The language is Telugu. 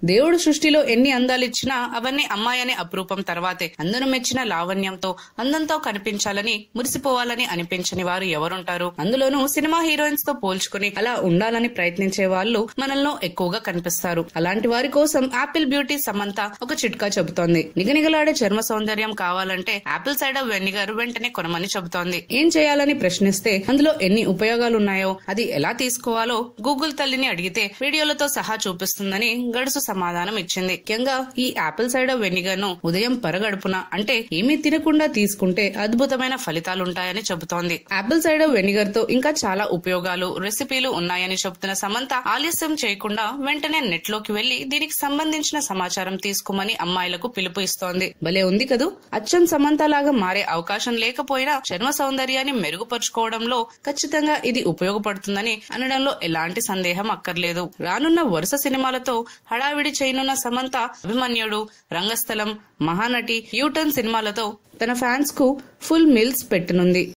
దేవుడు సృష్టిలో ఎన్ని అందాలు ఇచ్చినా అవన్నీ అమ్మాయి అనే అపురూపం తర్వాతే అందరూ మెచ్చిన లావణ్యంతో అందంతో కనిపించాలని మురిసిపోవాలని అనిపించని వారు ఎవరుంటారు అందులోనూ సినిమా హీరోయిన్స్ తో పోల్చుకుని అలా ఉండాలని ప్రయత్నించే వాళ్ళు మనల్లో ఎక్కువగా కనిపిస్తారు అలాంటి వారి కోసం యాపిల్ బ్యూటీ సమంత ఒక చిట్కా చెబుతోంది నిగనిగలాడే చర్మ సౌందర్యం కావాలంటే యాపిల్ సైడర్ వెనిగర్ వెంటనే కొనమని చెబుతోంది ఏం చేయాలని ప్రశ్నిస్తే అందులో ఎన్ని ఉపయోగాలు ఉన్నాయో అది ఎలా తీసుకోవాలో గూగుల్ తల్లిని అడిగితే వీడియోలతో సహా చూపిస్తుందని గడుసు సమాధానం ఇచ్చింది ముఖ్యంగా ఈ యాపిల్ సైడర్ వెనిగర్ ను ఉదయం పరగడుపున అంటే ఏమీ తినకుండా తీసుకుంటే అద్భుతమైన ఫలితాలుంటాయని చెబుతోంది యాపిల్ సైడర్ వెనిగర్ తో ఇంకా చాలా ఉపయోగాలు రెసిపీలు ఉన్నాయని చెబుతున్న సమంత ఆలస్యం చేయకుండా వెంటనే నెట్ లోకి వెళ్లి దీనికి సంబంధించిన సమాచారం తీసుకోమని అమ్మాయిలకు పిలుపు ఇస్తోంది భలే ఉంది కదూ అచ్చం సమంత లాగా మారే అవకాశం లేకపోయినా చర్మ సౌందర్యాన్ని మెరుగుపరుచుకోవడంలో ఖచ్చితంగా ఇది ఉపయోగపడుతుందని అనడంలో ఎలాంటి సందేహం అక్కర్లేదు రానున్న వరుస సినిమాలతో హడావిడి చేయనున్న సమంత అభిమన్యుడు రంగస్థలం మహానటి యూటర్న్ సినిమాలతో తన ఫ్యాన్స్ కు ఫుల్ మిల్స్ పెట్టనుంది